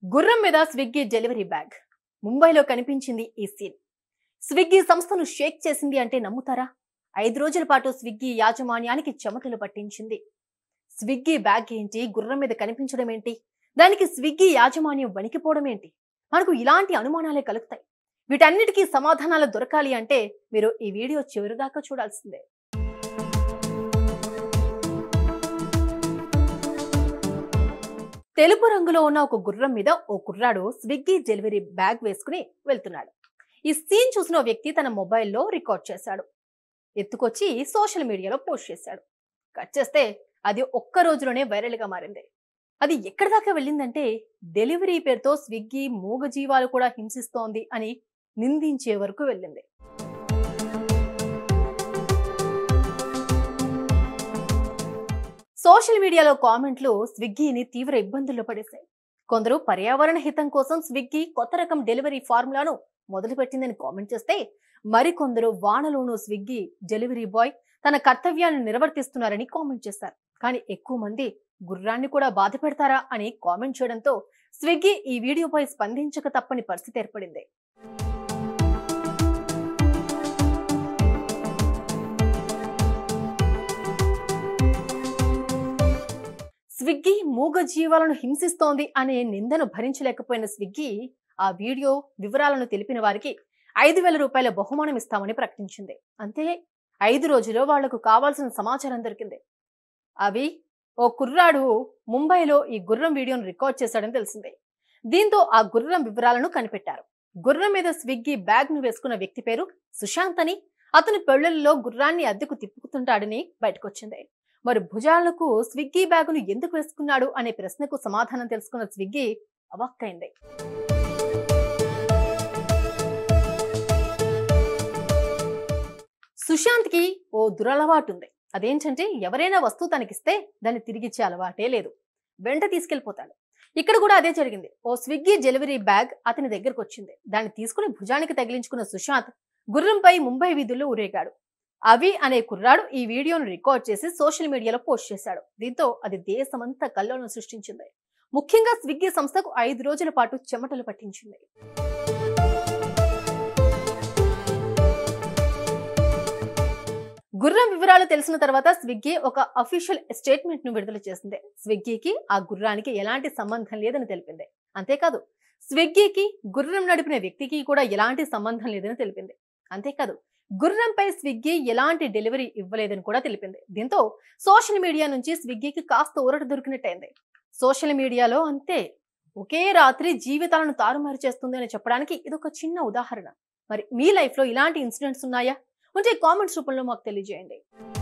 గుర్రం మీద Swiggy delivery bag ముంబైలో కనిపించింది ఈ సీన్ స్విగ్గీ సంస్థను షేక్ చేసింది అంటే నమ్ముతారా ఐదు రోజుల పాటు స్విగ్గీ యాజమాన్యానికి చెమటలు పట్టించింది స్విగ్గీ బ్యాగ్ ఏంటి గుర్రం మీద కనిపించడం ఏంటి దానికి స్విగ్గీ యాజమాన్యం వణికిపోవడం ఏంటి మనకు ఇలాంటి అనుమానాలే కలుగుతాయి వీటన్నిటికీ సమాధానాలు దొరకాలి అంటే మీరు ఈ వీడియో చివరిదాకా చూడాల్సిందే తెలుపు రంగులో ఉన్న ఒక గుర్రం మీద ఓ కుర్రాడు స్విగ్గీ డెలివరీ బ్యాగ్ వేసుకుని వెళ్తున్నాడు ఈ సీన్ చూసిన ఓ వ్యక్తి తన మొబైల్లో రికార్డ్ చేశాడు ఎత్తుకొచ్చి సోషల్ మీడియాలో పోస్ట్ చేశాడు కట్ చేస్తే అది ఒక్క రోజులోనే వైరల్ గా మారింది అది ఎక్కడి దాకా వెళ్ళిందంటే డెలివరీ పేరుతో స్విగ్గీ మూగజీవాలు కూడా హింసిస్తోంది అని నిందించే వరకు వెళ్ళింది సోషల్ మీడియాలో కామెంట్లు స్విగ్గీని తీవ్ర ఇబ్బందుల్లో పడేశాయి కొందరు పర్యావరణ హితం కోసం స్విగ్గీ కొత్త రకం డెలివరీ ఫార్ములాను మొదలుపెట్టిందని కామెంట్ చేస్తే మరికొందరు వానలోనూ స్విగ్గీ డెలివరీ బాయ్ తన కర్తవ్యాన్ని నిర్వర్తిస్తున్నారని కామెంట్ చేశారు కానీ ఎక్కువ మంది గుర్రాన్ని కూడా బాధ పెడతారా అని కామెంట్ చేయడంతో స్విగ్గీ ఈ వీడియోపై స్పందించక తప్పని పరిస్థితి ఏర్పడింది స్విగ్గీ మూగ జీవాలను హింసిస్తోంది అనే నిందను భరించలేకపోయిన స్విగ్గీ ఆ వీడియో వివరాలను తెలిపిన వారికి ఐదు వేల రూపాయల బహుమానం ఇస్తామని ప్రకటించింది అంతే ఐదు రోజుల్లో వాళ్లకు కావాల్సిన సమాచారం దొరికింది అవి ఓ కుర్రాడు ముంబైలో ఈ గుర్రం వీడియోను రికార్డ్ చేశాడని తెలిసింది దీంతో ఆ గుర్రం వివరాలను కనిపెట్టారు గుర్రం మీద స్విగ్గీ బ్యాగ్ ను వేసుకున్న వ్యక్తి పేరు సుశాంత్ అని అతని పెళ్లిళ్లలో గుర్రాన్ని అద్దెకు తిప్పుకుతుంటాడని బయటకొచ్చింది మరి భుజాలకు స్విగ్గీ బ్యాగును ఎందుకు వేసుకున్నాడు అనే ప్రశ్నకు సమాధానం తెలుసుకున్న స్విగ్గీ అవాక్కైంది సుశాంత్ కి ఓ దురలవాటు ఉంది అదేంటంటే ఎవరైనా వస్తువు తనకిస్తే దాన్ని తిరిగిచ్చే అలవాటే లేదు వెంట తీసుకెళ్లిపోతాడు ఇక్కడ కూడా అదే జరిగింది ఓ స్విగ్గీ డెలివరీ బ్యాగ్ అతని దగ్గరకు వచ్చింది దాన్ని తీసుకుని భుజానికి తగిలించుకున్న సుశాంత్ గుర్రంపై ముంబై వీధుల్లో ఊరేగాడు అవి అనే కుర్రాడు ఈ వీడియోను రికార్డ్ చేసి సోషల్ మీడియాలో పోస్ట్ చేశాడు దీంతో అది దేశమంతా కల్లోలను సృష్టించింది ముఖ్యంగా స్విగ్గీ సంస్థకు ఐదు రోజుల పాటు చెమటలు పట్టించింది గుర్రం వివరాలు తెలిసిన తర్వాత స్విగ్గీ ఒక అఫీషియల్ స్టేట్మెంట్ ను విడుదల చేసింది స్విగ్గీకి ఆ గుర్రానికి ఎలాంటి సంబంధం లేదని తెలిపింది అంతేకాదు స్విగ్గీకి గుర్రం నడిపిన వ్యక్తికి కూడా ఎలాంటి సంబంధం లేదని తెలిపింది అంతేకాదు గుర్రంపై స్విగ్గీ ఎలాంటి డెలివరీ ఇవ్వలేదని కూడా తెలిపింది దీంతో సోషల్ మీడియా నుంచి స్విగ్గీకి కాస్త ఊరట దొరికినట్టయింది సోషల్ మీడియాలో అంతే ఒకే రాత్రి జీవితాలను తారుమారు చేస్తుంది అని చెప్పడానికి ఇదొక చిన్న ఉదాహరణ మరి మీ లైఫ్ లో ఇలాంటి ఇన్సిడెంట్స్ ఉన్నాయా ఉంటే కామెంట్స్ రూపంలో మాకు తెలియజేయండి